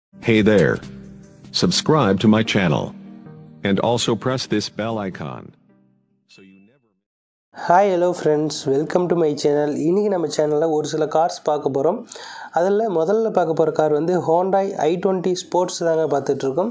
Hey there. Subscribe to my channel. And also press this bell icon. So you never hi hello friends welcome to my channel இன்றைக்கி நம்ம சேனலில் ஒரு சில cars பார்க்க போகிறோம் அதில் முதல்ல பார்க்க போகிற கார் வந்து ஹோண்டாய் ஐ டுவெண்ட்டி ஸ்போர்ட்ஸ் தாங்க பார்த்துட்ருக்கோம்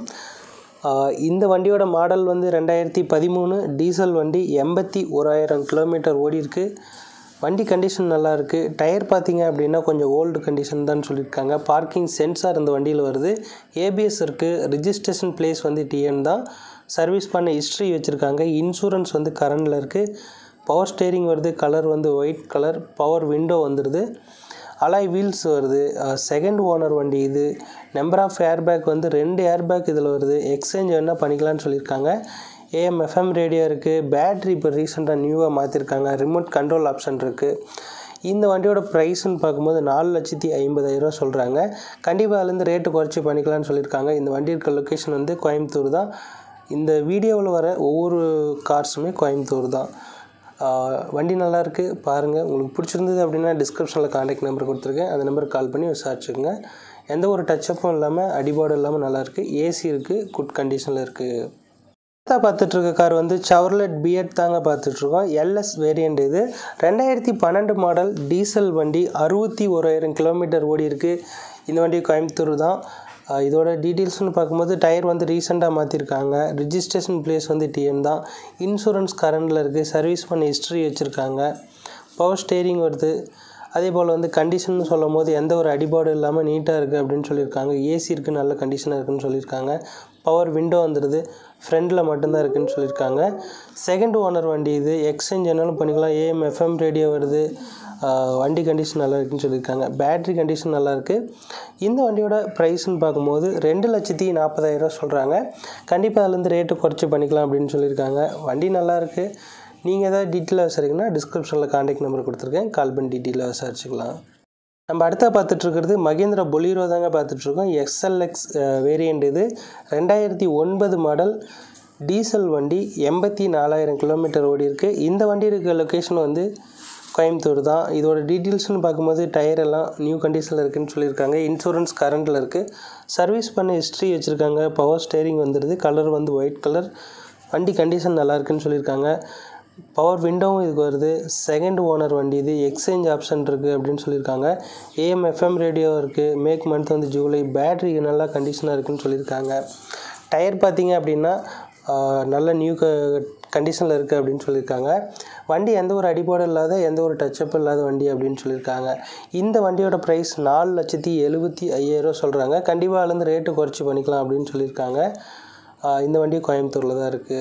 ஆஹ் இந்த வண்டியோட மாடல் வந்து ரெண்டாயிரத்தி பதிமூணு டீசல் வண்டி எண்பத்தி ஓராயிரம் கிலோமீட்டர் ஓடி இருக்கு வண்டி கண்டிஷன் நல்லா இருக்குது டயர் பார்த்தீங்க அப்படின்னா கொஞ்சம் ஓல்டு கண்டிஷன் தான் சொல்லியிருக்காங்க பார்க்கிங் சென்சார் இந்த வண்டியில் வருது ஏபிஎஸ் இருக்குது ரிஜிஸ்ட்ரேஷன் பிளேஸ் வந்து டிஎன் தான் சர்வீஸ் பண்ண ஹிஸ்ட்ரி வச்சுருக்காங்க இன்சூரன்ஸ் வந்து கரண்டில் இருக்குது பவர் ஸ்டேரிங் வருது கலர் வந்து ஒயிட் கலர் பவர் விண்டோ வந்துடுது அலாய் வீல்ஸ் வருது செகண்ட் ஓனர் வண்டி இது நம்பர் ஆஃப் ஏர்பேக் வந்து ரெண்டு ஏர்பேக் இதில் வருது எக்ஸ்சேஞ்ச் என்ன பண்ணிக்கலாம்னு சொல்லியிருக்காங்க ஏஎம் எஃப்எம் ரேடியோ இருக்குது பேட்ரி இப்போ ரீசெண்டாக நியூவாக மாற்றிருக்காங்க ரிமோட் கண்ட்ரோல் ஆப்ஷன் இருக்குது இந்த வண்டியோட ப்ரைஸ்ன்னு பார்க்கும்போது நாலு லட்சத்தி ஐம்பதாயிரரூவா சொல்கிறாங்க கண்டிப்பாக அதுலேருந்து ரேட்டு குறைச்சி பண்ணிக்கலாம்னு சொல்லியிருக்காங்க இந்த வண்டி இருக்க லொக்கேஷன் வந்து கோயம்புத்தூர் தான் இந்த வீடியோவில் வர ஒவ்வொரு கார்ஸுமே கோயம்புத்தூர் தான் ஆஹ் வண்டி நல்லா இருக்குது பாருங்கள் உங்களுக்கு பிடிச்சிருந்தது அப்படின்னா டிஸ்கிரிப்ஷனில் காண்டாக்ட் நம்பர் கொடுத்துருக்கேன் அந்த நம்பருக்கு கால் பண்ணி விசாரிச்சுக்கோங்க எந்த ஒரு டச்சப்பும் இல்லாமல் அடிபாடு இல்லாமல் நல்லா இருக்குது ஏசி இருக்குது குட் கண்டிஷனில் இருக்குது அடுத்தா பார்த்துட்ருக்க கார் வந்து சவர்லெட் பிஎட் தாங்க பார்த்துட்ருக்கோம் எல்எஸ் வேரியண்ட் இது ரெண்டாயிரத்தி பன்னெண்டு மாடல் டீசல் வண்டி அறுபத்தி ஓராயிரம் கிலோமீட்டர் ஓடி இருக்குது இந்த வண்டி கோயம்புத்தூர் தான் ஆஹ் இதோட டீட்டெயில்ஸ்னு பார்க்கும்போது டயர் வந்து ரீசெண்டாக மாற்றிருக்காங்க ரிஜிஸ்ட்ரேஷன் பிளேஸ் வந்து டிஎன் தான் இன்சூரன்ஸ் கரண்டில் இருக்குது சர்வீஸ் பண்ண ஹிஸ்ட்ரி வச்சுருக்காங்க பவர் ஸ்டேரிங் வருது அதே போல் வந்து கண்டிஷன் சொல்லும் போது எந்த ஒரு அடிபாடும் இல்லாமல் நீட்டாக இருக்குது அப்படின்னு சொல்லியிருக்காங்க ஏசி இருக்குது நல்ல கண்டிஷனாக இருக்குன்னு சொல்லியிருக்காங்க பவர் விண்டோ வந்துடுது ஃப்ரண்டில் மட்டும்தான் இருக்குன்னு சொல்லியிருக்காங்க செகண்ட் ஓனர் வண்டி இது எக்ஸ்சேஞ்ச் என்னாலும் பண்ணிக்கலாம் ஏஎம் எஃப்எம் ரேடியோ வருது ஆஹ் வண்டி கண்டிஷன் நல்லா இருக்குன்னு சொல்லியிருக்காங்க பேட்ரி கண்டிஷன் நல்லா இருக்குது இந்த வண்டியோட ப்ரைஸ்ன்னு பார்க்கும்போது ரெண்டு லட்சத்தி நாற்பதாயிரரூவா சொல்கிறாங்க கண்டிப்பாக அதுலேருந்து ரேட்டு குறைச்சி பண்ணிக்கலாம் அப்படின்னு சொல்லியிருக்காங்க வண்டி நல்லா இருக்குது நீங்கள் ஏதாவது டீட்டெயிலாக விசாரிங்கன்னா டிஸ்கிரிப்ஷனில் காண்டாக்ட் நம்பர் கொடுத்துருக்கேன் கால் பண்ணி டீட்டெயிலாக விசாரிச்சுக்கலாம் நம்ம அடுத்த பார்த்துட்ருக்கிறது மகேந்திரா பொலீரோ தாங்க பார்த்துட்ருக்கோம் எக்ஸ்எல்எக்ஸ் வேரியண்ட் இது ரெண்டாயிரத்தி ஒன்பது மாடல் டீசல் வண்டி எண்பத்தி நாலாயிரம் கிலோமீட்டர் ஓடி இருக்கு இந்த வண்டி இருக்க லொக்கேஷன் வந்து கோயம்புத்தூர் தான் இதோட டீட்டெயில்ஸ்னு பார்க்கும்போது டயர் எல்லாம் நியூ கண்டிஷனில் இருக்குன்னு சொல்லியிருக்காங்க இன்சூரன்ஸ் கரண்டில் இருக்குது சர்வீஸ் பண்ண ஹிஸ்ட்ரி வச்சுருக்காங்க பவர் ஸ்டேரிங் வந்துடுது கலர் வந்து ஒயிட் கலர் வண்டி கண்டிஷன் நல்லா இருக்குன்னு சொல்லியிருக்காங்க பவர் விண்டோவும் இதுக்கு வருது செகண்ட் ஓனர் வண்டி இது எக்ஸ்சேஞ்ச் ஆப்ஷன் இருக்குது அப்படின்னு சொல்லியிருக்காங்க ஏஎம் எஃப்எம் ரேடியோ இருக்குது மேக் மந்த் வந்து ஜூலை பேட்ரி நல்லா கண்டிஷனாக இருக்குன்னு சொல்லியிருக்காங்க டயர் பார்த்தீங்க அப்படின்னா ஆஹ், நல்ல நியூ க கண்டிஷனில் இருக்குது அப்படின்னு சொல்லியிருக்காங்க வண்டி எந்த ஒரு அடிபாடும் இல்லாத எந்த ஒரு டச்சப் இல்லாத வண்டி அப்படின்னு சொல்லியிருக்காங்க இந்த வண்டியோட ப்ரைஸ் நாலு லட்சத்தி எழுபத்தி ஐயாயிரம் சொல்கிறாங்க கண்டிப்பாக அதுலேருந்து ரேட்டு குறைச்சி பண்ணிக்கலாம் அப்படின்னு சொல்லியிருக்காங்க ஆஹ், இந்த வண்டி கோயம்புத்தூரில் தான் இருக்குது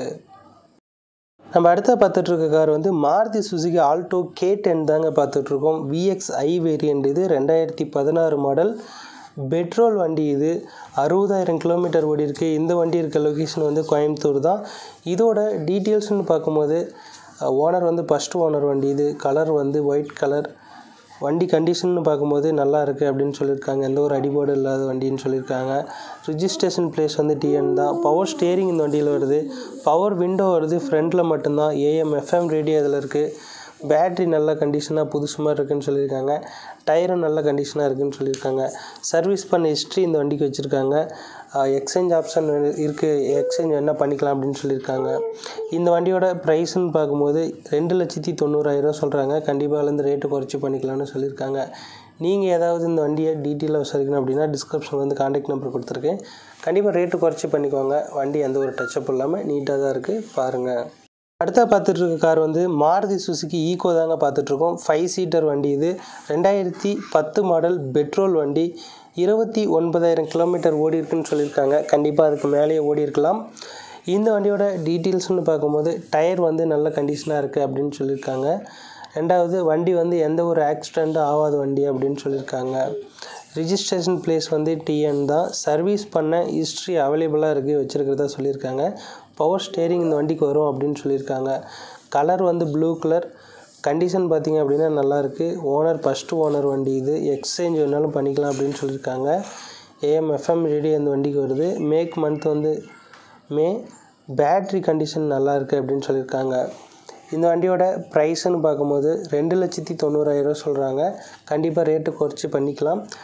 நம்ம அடுத்த பார்த்துட்டு இருக்க கார் வந்து Maruti Suzuki Alto K ten தாங்க பார்த்துட்ருக்கோம் விஎக்ஸ் ஐ வேரியண்ட் இது ரெண்டாயிரத்தி பதினாறு மாடல் பெட்ரோல் வண்டி இது அறுபதாயிரம் கிலோமீட்டர் ஓடி இருக்கு இந்த வண்டி இருக்க லொக்கேஷன் வந்து கோயம்புத்தூர் தான் இதோட டீட்டெயில்ஸ்னு பார்க்கும்போது ஓனர் வந்து ஃபஸ்ட் ஓனர் வண்டி இது கலர் வந்து ஒயிட் கலர் வண்டி கண்டிஷன்னு பார்க்கும்போது நல்லா இருக்குது அப்படின்னு சொல்லியிருக்காங்க எந்த ஒரு அடிபாடு இல்லாத வண்டின்னு சொல்லியிருக்காங்க ரிஜிஸ்ட்ரேஷன் பிளேஸ் வந்து டிஎன் தான் பவர் ஸ்டேரிங் இந்த வண்டியில் வருது பவர் விண்டோ வருது ஃப்ரண்ட்டில் மட்டும்தான் ஏஎம் எஃப்எம் ரேடியோ அதில் இருக்குது பேட்ரி நல்ல கண்டிஷனாக புதுசு மாதிரி இருக்குன்னு சொல்லியிருக்காங்க டயரும் நல்ல கண்டிஷனாக இருக்குன்னு சொல்லியிருக்காங்க சர்வீஸ் பண்ண ஹிஸ்ட்ரி இந்த வண்டிக்கு வச்சுருக்காங்க எக்ஸ்சேஞ்ச் ஆப்ஷன் இருக்குது எக்ஸ்சேஞ்ச் என்ன பண்ணிக்கலாம் அப்படின்னு சொல்லியிருக்காங்க இந்த வண்டியோட ப்ரைஸ்ன்னு பார்க்கும்போது ரெண்டு லட்சத்தி தொண்ணூறாயிரம் சொல்கிறாங்க கண்டிப்பாக அதுலேருந்து ரேட்டு குறைச்சி பண்ணிக்கலாம்னு சொல்லியிருக்காங்க நீங்கள் ஏதாவது இந்த வண்டியை டீட்டெயிலாக விசாரிக்கணும் அப்படின்னா டிஸ்கிரிப்ஷனில் வந்து காண்டாக்ட் நம்பர் கொடுத்துருக்கேன் கண்டிப்பாக ரேட்டு குறைச்சி பண்ணிக்கோங்க வண்டி எந்த ஒரு டச்சப் இல்லாமல் நீட்டாக தான் இருக்குது பாருங்கள் அடுத்தா பார்த்துட்டு இருக்க கார் வந்து மாருதி சுசுகி ஈகோ தாங்க பார்த்துட்ருக்கோம் ஃபைவ் சீட்டர் வண்டி இது ரெண்டாயிரத்தி பத்து மாடல் பெட்ரோல் வண்டி இருபத்தி ஒன்பதாயிரம் கிலோமீட்டர் ஓடி இருக்குன்னு சொல்லியிருக்காங்க கண்டிப்பாக அதுக்கு மேலேயே ஓடி இருக்கலாம் இந்த வண்டியோட டீட்டெயில்ஸ்னு பார்க்கும்போது டயர் வந்து நல்ல கண்டிஷனாக இருக்குது அப்படின்னு சொல்லியிருக்காங்க ரெண்டாவது வண்டி வந்து எந்த ஒரு ஆக்சிடெண்ட்டும் ஆகாத வண்டி அப்படின்னு சொல்லியிருக்காங்க ரிஜிஸ்ட்ரேஷன் பிளேஸ் வந்து டிஎன் தான் சர்வீஸ் பண்ண ஹிஸ்ட்ரி அவைலபிளாக இருக்குது வச்சுருக்கிறதா சொல்லியிருக்காங்க பவர் ஸ்டேரிங் இந்த வண்டிக்கு வரும் அப்படின்னு சொல்லியிருக்காங்க கலர் வந்து ப்ளூ கலர் கண்டிஷன் பார்த்தீங்க அப்படின்னா நல்லா இருக்குது ஓனர் ஃபஸ்ட்டு ஓனர் வண்டி இது எக்ஸ்சேஞ்ச் வேணாலும் பண்ணிக்கலாம் அப்படின்னு சொல்லியிருக்காங்க ஏஎம் எஃப்எம் ரேடியோ அந்த வண்டிக்கு வருது மேக் மந்த் வந்து மே பேட்ரி கண்டிஷன் நல்லா இருக்குது அப்படின்னு சொல்லியிருக்காங்க இந்த வண்டியோட ப்ரைஸ்ன்னு பார்க்கும்போது ரெண்டு லட்சத்தி தொண்ணூறாயிரம் சொல்கிறாங்க கண்டிப்பாக ரேட்டு குறைச்சி பண்ணிக்கலாம்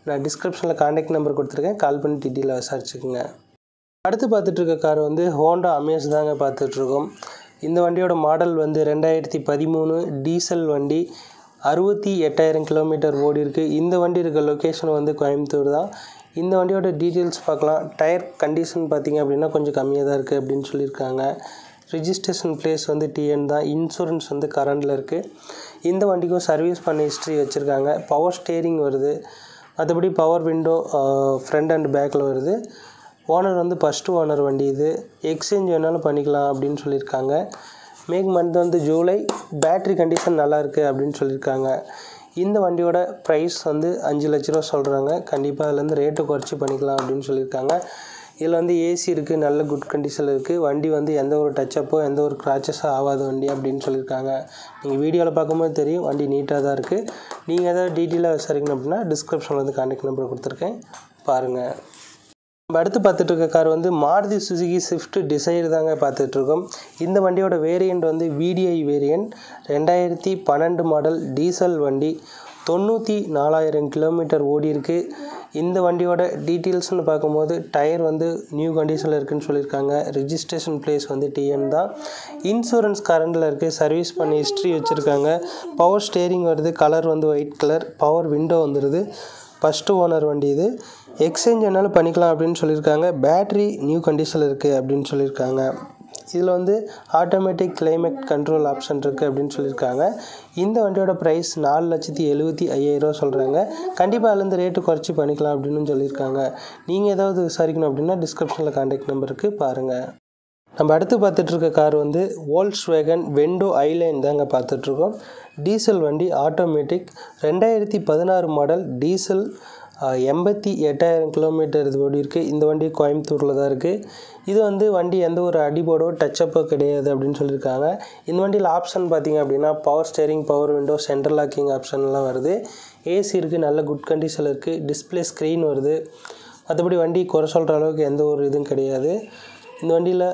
நான் டிஸ்கிரிப்ஷனில் காண்டாக்ட் நம்பர் கொடுத்துருக்கேன் கால் பண்ணி டீட்டெயிலாக விசாரிச்சுக்கோங்க அடுத்து பார்த்துட்டு இருக்க கார் வந்து ஹோண்டா அமேஸ் தாங்க பார்த்துட்ருக்கோம் இந்த வண்டியோட மாடல் வந்து ரெண்டாயிரத்தி பதிமூணு டீசல் வண்டி அறுபத்தி எட்டாயிரம் கிலோமீட்டர் ஓடி இருக்குது இந்த வண்டி இருக்க லொக்கேஷன் வந்து கோயம்புத்தூர் தான் இந்த வண்டியோட டீட்டெயில்ஸ் பார்க்கலாம் டயர் கண்டிஷன் பார்த்திங்க அப்படின்னா கொஞ்சம் கம்மியாக தான் இருக்குது அப்படின்னு சொல்லியிருக்காங்க ரிஜிஸ்ட்ரேஷன் பிளேஸ் வந்து டிஎன் தான் இன்சூரன்ஸ் வந்து கரண்டில் இருக்குது இந்த வண்டிக்கும் சர்வீஸ் பண்ண ஹிஸ்ட்ரி வச்சுருக்காங்க பவர் ஸ்டேரிங் வருது மற்றபடி பவர் விண்டோ ஃப்ரண்ட் அண்ட் பேக்கில் வருது ஓனர் வந்து ஃபஸ்ட்டு ஓனர் வண்டி இது எக்ஸ்சேஞ்ச் வேணாலும் பண்ணிக்கலாம் அப்படின்னு சொல்லியிருக்காங்க மேக் மந்த் வந்து ஜூலை பேட்ரி கண்டிஷன் நல்லா இருக்குது அப்படின்னு சொல்லியிருக்காங்க இந்த வண்டியோட ப்ரைஸ் வந்து அஞ்சு லட்ச ரூபா சொல்கிறாங்க கண்டிப்பாக அதுலேருந்து ரேட்டு குறைச்சி பண்ணிக்கலாம் அப்படின்னு சொல்லியிருக்காங்க இதில் வந்து ஏசி இருக்குது நல்ல குட் கண்டிஷனில் இருக்குது வண்டி வந்து எந்த ஒரு டச்சப்போ எந்த ஒரு கிராச்சஸோ ஆகாத வண்டி அப்படின்னு சொல்லியிருக்காங்க நீங்கள் வீடியோவில் பார்க்கும்போது தெரியும் வண்டி நீட்டாக தான் இருக்குது நீங்கள் எதாவது டீட்டெயிலாக விசாரிக்கணும் அப்படின்னா டிஸ்கிரிப்ஷனில் வந்து கான்டாக்ட் நம்பர் கொடுத்துருக்கேன் பாருங்கள் நம்ம அடுத்து பார்த்துட்டு இருக்க கார் வந்து மாருதி சுசுகி ஸ்விஃப்ட் டிசைர் தாங்க பார்த்துட்ருக்கோம் இந்த வண்டியோட வேரியண்ட் வந்து விடிஐ வேரியண்ட் ரெண்டாயிரத்தி பன்னெண்டு மாடல் டீசல் வண்டி தொண்ணூற்றி நாலாயிரம் கிலோமீட்டர் ஓடி இருக்கு இந்த வண்டியோட டீட்டெயில்ஸ்னு பார்க்கும்போது டயர் வந்து நியூ கண்டிஷனில் இருக்குன்னு சொல்லியிருக்காங்க ரிஜிஸ்ட்ரேஷன் பிளேஸ் வந்து டிஎன் தான் இன்சூரன்ஸ் கரண்டில் இருக்குது சர்வீஸ் பண்ணி ஹிஸ்ட்ரி வச்சுருக்காங்க பவர் ஸ்டேரிங் வருது கலர் வந்து ஒயிட் கலர் பவர் விண்டோ வந்துடுது ஃபஸ்ட்டு ஓனர் வண்டி இது எக்ஸ்சேஞ்ச் வேணாலும் பண்ணிக்கலாம் அப்படின்னு சொல்லியிருக்காங்க பேட்ரி நியூ கண்டிஷனில் இருக்குது அப்படின்னு சொல்லியிருக்காங்க இதில் வந்து ஆட்டோமேட்டிக் கிளைமேட் கண்ட்ரோல் ஆப்ஷன் இருக்குது அப்படின்னு சொல்லியிருக்காங்க இந்த வண்டியோட ப்ரைஸ் நாலு லட்சத்தி எழுபத்தி ஐயாயிரரூவா சொல்கிறாங்க கண்டிப்பாக அதுலேருந்து ரேட்டு குறைச்சி பண்ணிக்கலாம் அப்படின்னு சொல்லியிருக்காங்க நீங்கள் ஏதாவது விசாரிக்கணும் அப்படின்னா டிஸ்கிரிப்ஷனில் கான்டாக்ட் நம்பருக்கு பாருங்கள் நம்ம அடுத்து பார்த்துட்டு இருக்க கார் வந்து வோல்க்ஸ் வேகன் வெண்டோ ஐலைன் தாங்க பார்த்துட்ருக்கோம் டீசல் வண்டி ஆட்டோமேட்டிக் ரெண்டாயிரத்தி பதினாறு மாடல் டீசல் எண்பத்தி எட்டாயிரம் கிலோமீட்டர் இது ஓடி இருக்குது இந்த வண்டி கோயம்புத்தூரில் தான் இருக்குது இது வந்து வண்டி எந்த ஒரு அடிபோடோ டச்சப்போ கிடையாது அப்படின்னு சொல்லியிருக்காங்க இந்த வண்டியில் ஆப்ஷன் பார்த்திங்க அப்படின்னா power steering power window central locking ஆப்ஷன்லாம் வருது ஏசி இருக்குது நல்ல குட் கண்டிஷனில் இருக்குது டிஸ்பிளே ஸ்க்ரீன் வருது மற்றபடி வண்டி குறை சொல்கிற அளவுக்கு எந்த ஒரு இதுவும் கிடையாது இந்த வண்டியில்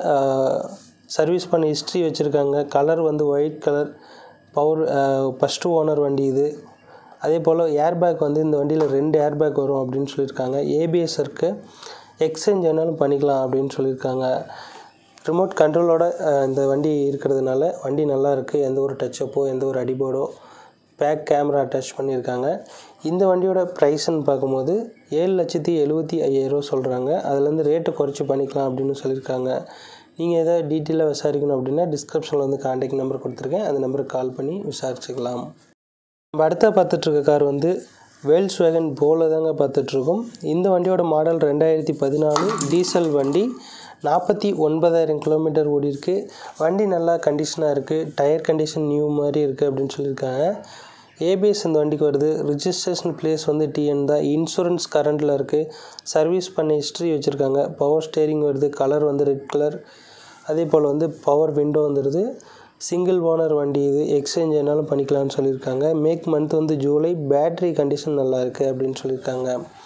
சர்வீஸ் பண்ண ஹிஸ்ட்ரி வச்சுருக்காங்க கலர் வந்து white colour power first owner வண்டி இது அதே போல் ஏர்பேக் வந்து இந்த வண்டியில் ரெண்டு ஏர்பேக் வரும் அப்படின்னு சொல்லியிருக்காங்க ஏபிஎஸ் இருக்குது எக்ஸ்சேஞ்ச் வேணாலும் பண்ணிக்கலாம் அப்படின்னு சொல்லியிருக்காங்க ரிமோட் கண்ட்ரோலோட இந்த வண்டி இருக்கிறதுனால வண்டி நல்லா இருக்குது எந்த ஒரு டச்சப்போ எந்த ஒரு அடிபோடோ பேக் கேமரா அட்டாச் பண்ணியிருக்காங்க இந்த வண்டியோட ப்ரைஸ்ன்னு பார்க்கும்போது ஏழு லட்சத்தி எழுபத்தி ஐயாயிரரூவா சொல்கிறாங்க அதுலேருந்து ரேட்டு குறைச்சி பண்ணிக்கலாம் அப்படின்னு சொல்லியிருக்காங்க நீங்கள் எதாவது டீட்டெயிலாக விசாரிக்கணும் அப்படின்னா டிஸ்கிரிப்ஷனில் வந்து கான்டாக்ட் நம்பர் கொடுத்துருக்கேன் அந்த நம்பருக்கு கால் பண்ணி விசாரிச்சுக்கலாம் நம்ம அடுத்த பார்த்துட்ருக்க கார் வந்து வேல்ஸ் வேகன் போல தாங்க பார்த்துட்ருக்கோம் இந்த வண்டியோட மாடல் ரெண்டாயிரத்தி பதினாலு டீசல் வண்டி நாற்பத்தி ஒன்பதாயிரம் கிலோமீட்டர் ஓடி இருக்கு வண்டி நல்லா கண்டிஷனாக இருக்குது டயர் கண்டிஷன் நியூ மாதிரி இருக்குது அப்படின்னு சொல்லியிருக்காங்க ஏபிஎஸ் இந்த வண்டிக்கு வருது ரிஜிஸ்ட்ரேஷன் பிளேஸ் வந்து டிஎன் தான் இன்சூரன்ஸ் கரண்டில் இருக்குது சர்வீஸ் பண்ண ஹிஸ்ட்ரி வச்சுருக்காங்க பவர் ஸ்டேரிங் வருது கலர் வந்து ரெட் கலர் அதே போல் வந்து பவர் விண்டோ வந்துடுது சிங்கிள் ஓனர் வண்டி இது எக்ஸ்சேஞ்ச் என்னாலும் பண்ணிக்கலாம்னு சொல்லியிருக்காங்க மேக் மந்த் வந்து ஜூலை பேட்ரி கண்டிஷன் நல்லா இருக்குது அப்படின்னு சொல்லியிருக்காங்க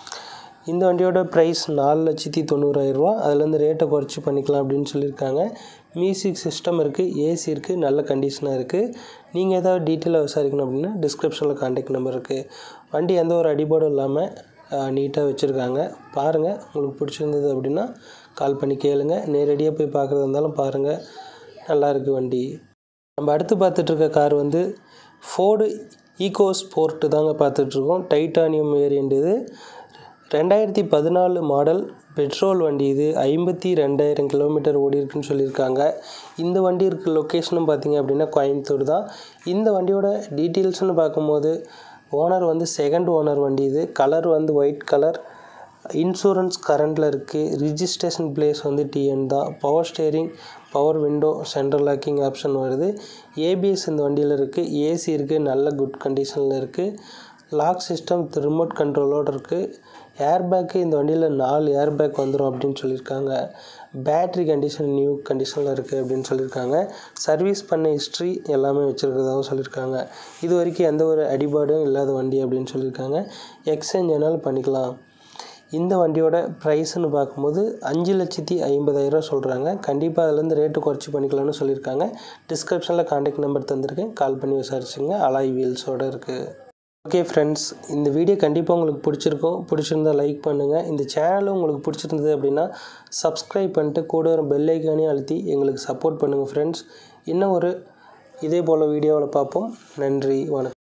இந்த வண்டியோட ப்ரைஸ் நாலு லட்சத்தி தொண்ணூறாயிரரூவா அதுலேருந்து ரேட்டை குறைச்சி பண்ணிக்கலாம் அப்படின்னு சொல்லியிருக்காங்க மியூசிக் சிஸ்டம் இருக்குது ஏசி இருக்குது நல்ல கண்டிஷனாக இருக்குது நீங்கள் ஏதாவது டீட்டெயிலாக விசாரிக்கணும் அப்படின்னா டிஸ்கிரிப்ஷனில் கான்டாக்ட் நம்பர் இருக்குது வண்டி எந்த ஒரு அடிபாடும் இல்லாமல் நீட்டாக வச்சுருக்காங்க பாருங்கள் உங்களுக்கு பிடிச்சிருந்தது அப்படின்னா கால் பண்ணி கேளுங்க நேரடியாக போய் பார்க்குறதா இருந்தாலும் பாருங்கள் நல்லா இருக்குது வண்டி நம்ம அடுத்து பார்த்துட்ருக்க கார் வந்து ஃபோர்டு ஈகோ ஸ்போர்ட்டு தாங்க பார்த்துட்ருக்கோம் டைட்டானியம் வேரியண்ட் இது ரெண்டாயிரத்தி பதினாலு மாடல் பெட்ரோல் வண்டி இது ஐம்பத்தி ரெண்டாயிரம் கிலோமீட்டர் ஓடி இருக்குன்னு சொல்லியிருக்காங்க இந்த வண்டி இருக்க லொக்கேஷனும் பார்த்தீங்க அப்படின்னா கோயம்புத்தூர் தான் இந்த வண்டியோட டீட்டெயில்ஸ்னு பார்க்கும்போது ஓனர் வந்து செகண்ட் ஓனர் வண்டி இது கலர் வந்து ஒயிட் கலர் இன்சூரன்ஸ் கரண்டில் இருக்குது ரிஜிஸ்ட்ரேஷன் பிளேஸ் வந்து டிஎன் தான் power steering power window central locking option வருது ஏபிஎஸ் இந்த வண்டியில் இருக்குது ஏசி இருக்குது நல்ல குட் கண்டிஷனில் இருக்குது லாக் சிஸ்டம் ரிமோட் கண்ட்ரோலோடு இருக்குது ஏர்பேக்கு இந்த வண்டியில் நாலு ஏர்பேக் வந்துடும் அப்படின்னு சொல்லியிருக்காங்க பேட்ரி கண்டிஷன் நியூ கண்டிஷனில் இருக்குது அப்படின்னு சொல்லியிருக்காங்க சர்வீஸ் பண்ண ஹிஸ்ட்ரி எல்லாமே வச்சுருக்கிறதாகவும் சொல்லியிருக்காங்க இது வரைக்கும் எந்த ஒரு அடிபாடும் இல்லாத வண்டி அப்படின்னு சொல்லியிருக்காங்க எக்ஸ்சேஞ்ச் வேணாலும் பண்ணிக்கலாம் இந்த வண்டியோட ப்ரைஸ்னு பார்க்கும்போது அஞ்சு லட்சத்தி ஐம்பதாயிரம் சொல்கிறாங்க கண்டிப்பாக அதுலேருந்து ரேட்டு குறைச்சி பண்ணிக்கலாம்னு சொல்லியிருக்காங்க டிஸ்கிரிப்ஷனில் கான்டாக்ட் நம்பர் தந்திருக்கேன் கால் பண்ணி விசாரிச்சுங்க அலாய் வீல்ஸோடு இருக்குது ஓகே ஃப்ரெண்ட்ஸ் இந்த வீடியோ கண்டிப்பாக உங்களுக்கு பிடிச்சிருக்கும் பிடிச்சிருந்தா லைக் பண்ணுங்கள் இந்த சேனலும் உங்களுக்கு பிடிச்சிருந்தது அப்படின்னா சப்ஸ்கிரைப் பண்ணிட்டு கூட ஒரு பெல் ஐக்கானையும் அழுத்தி எங்களுக்கு சப்போர்ட் பண்ணுங்கள் ஃப்ரெண்ட்ஸ் இன்னும் ஒரு இதே போல் வீடியோவில் பார்ப்போம் நன்றி வணக்கம்